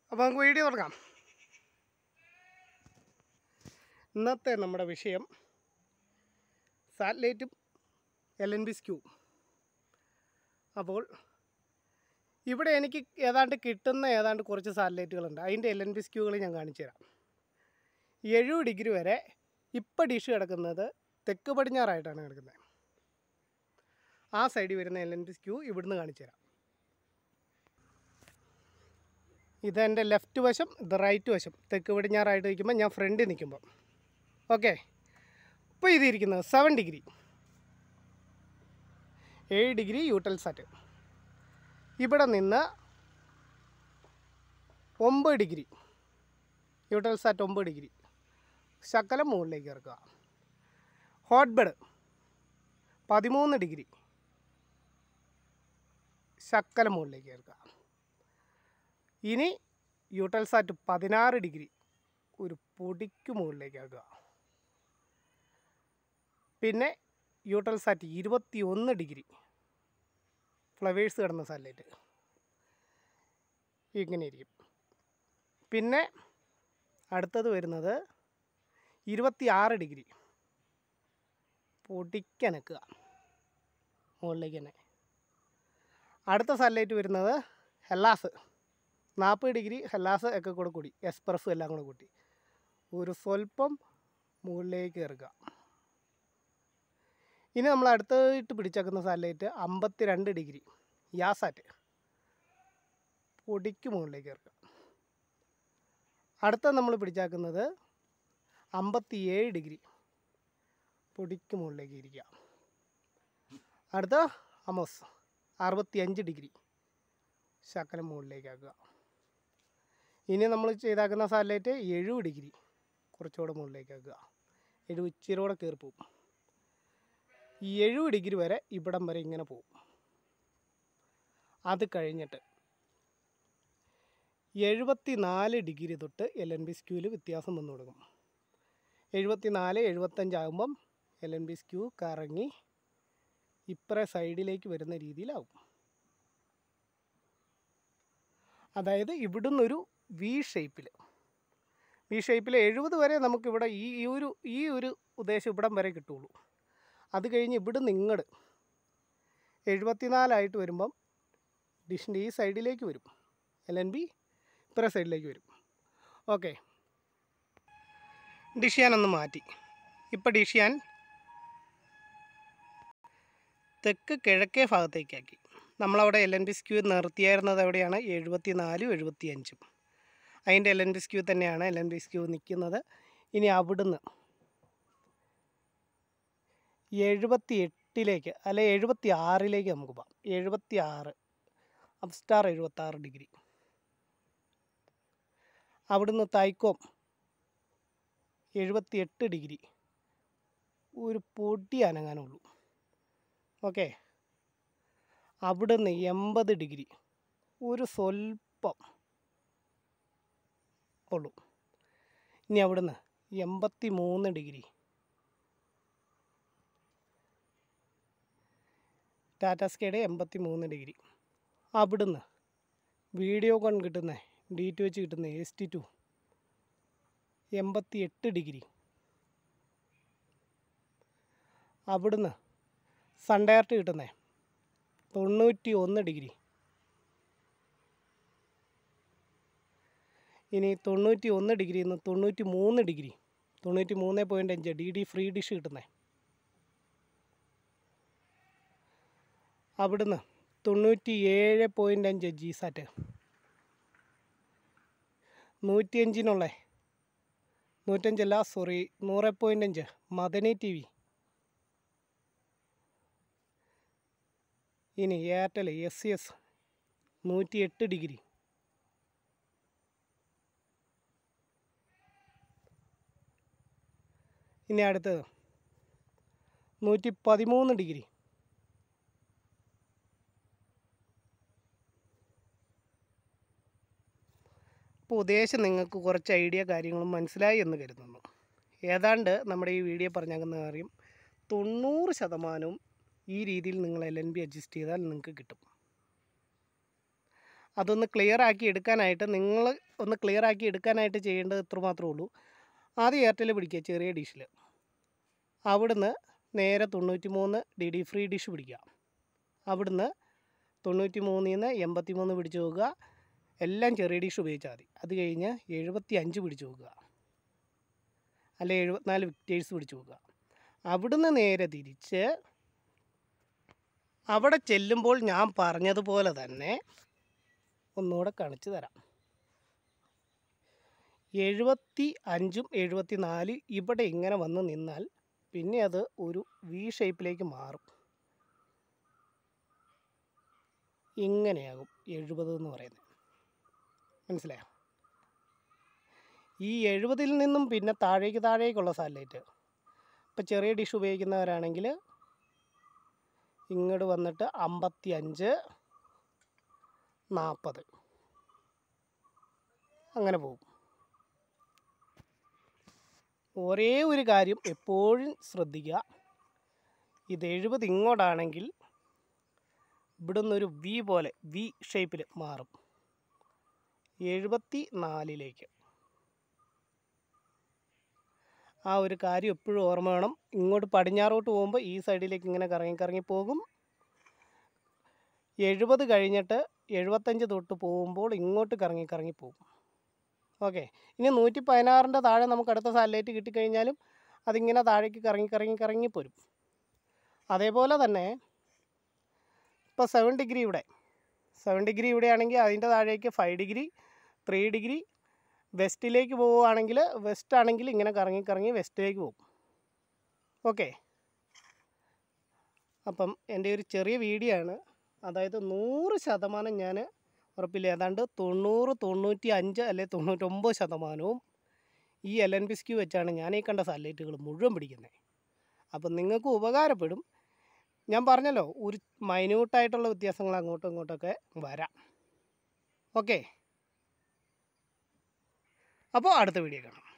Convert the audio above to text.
അപ്പോൾ നമുക്ക് വീഡിയോ തുടങ്ങാം ഇന്നത്തെ നമ്മുടെ വിഷയം സാറ്റലൈറ്റും എൽ എൻ ബി സ്ക്യൂ അപ്പോൾ ഇവിടെ എനിക്ക് ഏതാണ്ട് കിട്ടുന്ന ഏതാണ്ട് കുറച്ച് സാറ്റലൈറ്റുകളുണ്ട് അതിൻ്റെ എൽ എൻ ബി സ്ക്യൂകൾ ഞാൻ കാണിച്ചു തരാം എഴുപത് ഡിഗ്രി വരെ ഇപ്പം ഡിഷ് കിടക്കുന്നത് തെക്ക് പടിഞ്ഞാറായിട്ടാണ് കിടക്കുന്നത് ആ സൈഡിൽ വരുന്ന എൽ എൻ ബി സ്ക്യൂ ഇവിടുന്ന് കാണിച്ചു തരാം ഇത് എൻ്റെ ലെഫ്റ്റ് വശം ഇത് റൈറ്റ് വശം തെക്ക് പടിഞ്ഞാറായിട്ട് നിൽക്കുമ്പോൾ ഞാൻ ഫ്രണ്ടിൽ നിൽക്കുമ്പോൾ ഓക്കെ ഇപ്പോൾ ഇത് ഇരിക്കുന്നത് സെവൻ ഡിഗ്രി ഏഴ് ഡിഗ്രി യൂട്ടൽ സാറ്റ് ഇവിടെ നിന്ന് ഒമ്പത് ഡിഗ്രി യൂട്ടൽ സാറ്റ് ഒമ്പത് ഡിഗ്രി ശക്കലം മുകളിലേക്ക് ഇറക്കുക ഹോട്ട് ബെഡ് പതിമൂന്ന് ഡിഗ്രി ശക്കലം മുകളിലേക്ക് ഇറക്കുക ഇനി യൂട്ടൽ സാറ്റ് പതിനാറ് ഡിഗ്രി ഒരു പൊടിക്ക് മുകളിലേക്ക് ആക്കുക പിന്നെ യൂട്ടൽ സാറ്റ് ഇരുപത്തി ഒന്ന് ഡിഗ്രി ഫ്ലവേഴ്സ് കിടന്ന സാറ്റലൈറ്റ് ഇങ്ങനെ ഇരിക്കും പിന്നെ അടുത്തത് വരുന്നത് ഇരുപത്തി ആറ് ഡിഗ്രി പൊടിക്കനക്കുക മുകളിലേക്ക് തന്നെ അടുത്ത സാറ്റലൈറ്റ് വരുന്നത് ഹെല്ലാസ് നാൽപ്പത് ഡിഗ്രി ഹെല്ലാസ് ഒക്കെ കൂടെ കൂടി എക്സ്പ്രസ്സും എല്ലാം കൂടെ കൂട്ടി ഒരു സ്വല്പം മുകളിലേക്ക് ഇറക്കുക ഇനി നമ്മൾ അടുത്തായിട്ട് പിടിച്ചേക്കുന്ന സാറ്റലൈറ്റ് അമ്പത്തി രണ്ട് ഡിഗ്രി യാസാറ്റ് പൊടിക്ക് മുകളിലേക്ക് ഇറക്കുക അടുത്ത നമ്മൾ പിടിച്ചാക്കുന്നത് അമ്പത്തി ഏഴ് ഡിഗ്രി പൊടിക്ക് മുകളിലേക്ക് ഇരിക്കുക അടുത്ത അമോസ് അറുപത്തി അഞ്ച് ഡിഗ്രി ശക്കലം മുകളിലേക്ക് ആക്കുക ഇനി നമ്മൾ ചെയ്താക്കുന്ന സാറ്റലൈറ്റ് എഴുപത് ഡിഗ്രി കുറച്ചുകൂടെ മുകളിലേക്ക് ആക്കുക എഴുപത് ഇച്ചിരി കൂടെ കയറി പോകും ഈ എഴുപത് ഡിഗ്രി വരെ ഇവിടം വരെ ഇങ്ങനെ പോകും അത് കഴിഞ്ഞിട്ട് എഴുപത്തി നാല് ഡിഗ്രി തൊട്ട് എൽ എൻ ബി സ്ക്യൂവിൽ വ്യത്യാസം വന്നു തുടങ്ങും എഴുപത്തി നാല് എഴുപത്തഞ്ചാകുമ്പം എൽ എൻ ബി സ്ക്യൂ കറങ്ങി ഇപ്പറേ സൈഡിലേക്ക് വരുന്ന രീതിയിലാവും അതായത് ഇവിടുന്നൊരു വി ഷേപ്പിൽ വി ഷേപ്പിൽ എഴുപത് വരെ നമുക്കിവിടെ ഈ ഈ ഒരു ഈ ഒരു ഉദ്ദേശം ഇവിടം വരെ കിട്ടുള്ളൂ അത് കഴിഞ്ഞ് ഇവിടുന്ന് ഇങ്ങോട്ട് എഴുപത്തിനാലായിട്ട് വരുമ്പം ഡിഷിൻ്റെ ഈ സൈഡിലേക്ക് വരും എൽ എൻ ബി ഇപ്പറ സൈഡിലേക്ക് വരും ഓക്കെ ഡിഷ് ഞാനൊന്ന് മാറ്റി ഇപ്പം ഡിഷ് ഞാൻ തെക്ക് കിഴക്കേ ഭാഗത്തേക്കാക്കി നമ്മളവിടെ എൽ എൻ ബി സ്ക്യൂ നിർത്തിയായിരുന്നത് എവിടെയാണ് എഴുപത്തി നാലും എഴുപത്തി അഞ്ചും അതിൻ്റെ എൽ എൻ ബി സ്ക്യൂ തന്നെയാണ് എൽ എൻ ബി സ്ക്യൂ നിൽക്കുന്നത് ഇനി അവിടുന്ന് എഴുപത്തി എട്ടിലേക്ക് അല്ലെ എഴുപത്തി ആറിലേക്ക് നമുക്ക് പോകാം എഴുപത്തി ആറ് അപ്സ്റ്റാർ എഴുപത്തി ആറ് ഡിഗ്രി അവിടുന്ന് തൈക്കോം എഴുപത്തി എട്ട് ഡിഗ്രി ഒരു പൊടി അനങ്ങാനുള്ളൂ ഓക്കെ അവിടുന്ന് എൺപത് ഡിഗ്രി ഒരു സ്വല്പം ഉള്ളൂ ഇനി അവിടുന്ന് എൺപത്തി മൂന്ന് ഡിഗ്രി ടാറ്റ സ്കേയുടെ എൺപത്തി മൂന്ന് ഡിഗ്രി അവിടുന്ന് വീഡിയോ കോൺ കിട്ടുന്ന ഡി ടി വെച്ച് കിട്ടുന്ന എസ് ടി ടു എൺപത്തി എട്ട് ഡിഗ്രി അവിടുന്ന് സൺഡയർട്ട് കിട്ടുന്നത് തൊണ്ണൂറ്റി ഒന്ന് ഡിഗ്രി ഇനി തൊണ്ണൂറ്റി ഒന്ന് ഡിഗ്രി നിന്ന് തൊണ്ണൂറ്റി മൂന്ന് ഡിഗ്രി തൊണ്ണൂറ്റി മൂന്ന് പോയിൻ്റ് അഞ്ച് ഡി ഡി ഫ്രീ ഡിഷ് കിട്ടുന്നത് അവിടുന്ന് തൊണ്ണൂറ്റി ഏഴ് പോയിൻ്റ് അഞ്ച് ജി സാറ്റ് നൂറ്റിയഞ്ചിനുള്ള നൂറ്റഞ്ചല്ല സോറി നൂറ് പോയിൻ്റ് അഞ്ച് മദനി ടി വി ഇനി എയർടെൽ എസ് സി എസ് നൂറ്റി എട്ട് ഡിഗ്രി ഇനി അടുത്തത് നൂറ്റി പതിമൂന്ന് ഡിഗ്രി ഇപ്പോൾ ഉദ്ദേശം നിങ്ങൾക്ക് കുറച്ച് ഐഡിയ കാര്യങ്ങളും മനസ്സിലായി എന്ന് കരുതുന്നു ഏതാണ്ട് നമ്മുടെ ഈ വീഡിയോ പറഞ്ഞാകുന്ന കാര്യം തൊണ്ണൂറ് ശതമാനവും ഈ രീതിയിൽ നിങ്ങൾ എൽ എൻ ബി അഡ്ജസ്റ്റ് ചെയ്താൽ നിങ്ങൾക്ക് കിട്ടും അതൊന്ന് ക്ലിയർ ആക്കി എടുക്കാനായിട്ട് നിങ്ങൾ ഒന്ന് ക്ലിയർ ആക്കി എടുക്കാനായിട്ട് ചെയ്യേണ്ടത് ഇത്ര മാത്രമേ ഉള്ളൂ ആദ്യം എയർടെൽ പിടിക്കുക ചെറിയ ഡിഷിൽ അവിടുന്ന് നേരെ തൊണ്ണൂറ്റി മൂന്ന് ഡി ഡി ഫ്രീ ഡിഷ് പിടിക്കുക അവിടുന്ന് തൊണ്ണൂറ്റി മൂന്നിൽ നിന്ന് എൺപത്തി മൂന്ന് പിടിച്ച് നോക്കുക എല്ലാം ചെറിയ ഡിഷ് ഉപയോഗിച്ചാൽ മതി അത് കഴിഞ്ഞ് എഴുപത്തി അഞ്ച് പിടിച്ച് നോക്കുക അല്ലെ എഴുപത്തിനാല് വിക്ടേഴ്സ് പിടിച്ച് നോക്കുക അവിടുന്ന് നേരെ തിരിച്ച് അവിടെ ചെല്ലുമ്പോൾ ഞാൻ പറഞ്ഞതുപോലെ തന്നെ ഒന്നുകൂടെ കാണിച്ചു തരാം എഴുപത്തി അഞ്ചും എഴുപത്തി നാല് ഇവിടെ ഇങ്ങനെ വന്ന് നിന്നാൽ പിന്നെ അത് ഒരു വി ഷേപ്പിലേക്ക് മാറും ഇങ്ങനെയാകും എഴുപത് എന്ന് പറയുന്നത് മനസ്സിലായോ ഈ എഴുപതിൽ നിന്നും പിന്നെ താഴേക്ക് താഴേക്കുള്ള സാറ്റലൈറ്റ് ഇപ്പം ചെറിയ ഡിഷ് ഉപയോഗിക്കുന്നവരാണെങ്കിൽ ഇങ്ങോട്ട് വന്നിട്ട് അമ്പത്തി അഞ്ച് നാൽപ്പത് അങ്ങനെ പോകും ഒരേ ഒരു കാര്യം എപ്പോഴും ശ്രദ്ധിക്കുക ഇത് എഴുപത് ഇങ്ങോട്ടാണെങ്കിൽ ഇവിടുന്ന് ഒരു വി പോലെ വി ഷേപ്പിൽ മാറും എഴുപത്തി നാലിലേക്ക് ആ ഒരു കാര്യം എപ്പോഴും ഓർമ്മ വേണം ഇങ്ങോട്ട് പടിഞ്ഞാറോട്ട് പോകുമ്പോൾ ഈ സൈഡിലേക്ക് ഇങ്ങനെ കറങ്ങി കറങ്ങി പോകും എഴുപത് കഴിഞ്ഞിട്ട് എഴുപത്തഞ്ച് തൊട്ട് പോകുമ്പോൾ ഇങ്ങോട്ട് കറങ്ങി കറങ്ങി പോകും ഓക്കെ ഇനി നൂറ്റി പതിനാറിൻ്റെ താഴെ നമുക്ക് അടുത്ത സാറ്റലൈറ്റ് കിട്ടിക്കഴിഞ്ഞാലും അതിങ്ങനെ താഴേക്ക് കറങ്ങി കറങ്ങി കറങ്ങി പോരും അതേപോലെ തന്നെ ഇപ്പോൾ സെവൻ ഡിഗ്രി ഇവിടെ സെവൻ ഡിഗ്രി ഇവിടെ ആണെങ്കിൽ അതിൻ്റെ താഴേക്ക് ഫൈവ് ഡിഗ്രി ത്രീ ഡിഗ്രി വെസ്റ്റിലേക്ക് പോവുകയാണെങ്കിൽ വെസ്റ്റ് ആണെങ്കിൽ ഇങ്ങനെ കറങ്ങി കറങ്ങി വെസ്റ്റിലേക്ക് പോകും ഓക്കെ അപ്പം എൻ്റെ ഒരു ചെറിയ വീഡിയോ ആണ് അതായത് നൂറ് ശതമാനം ഞാൻ ഉറപ്പില്ല ഏതാണ്ട് തൊണ്ണൂറ് തൊണ്ണൂറ്റി അഞ്ച് അല്ലെ തൊണ്ണൂറ്റൊമ്പത് ശതമാനവും ഈ എൽ എൻ പി സ്ക്യൂ വെച്ചാണ് ഞാൻ ഈ കണ്ട സാറ്റലൈറ്റുകൾ മുഴുവൻ പിടിക്കുന്നത് അപ്പം നിങ്ങൾക്ക് ഉപകാരപ്പെടും ഞാൻ പറഞ്ഞല്ലോ ഒരു മൈന്യൂട്ടായിട്ടുള്ള വ്യത്യാസങ്ങൾ അങ്ങോട്ടും ഇങ്ങോട്ടൊക്കെ വരാം ഓക്കെ അപ്പോൾ അടുത്ത വീഡിയോ കാണാം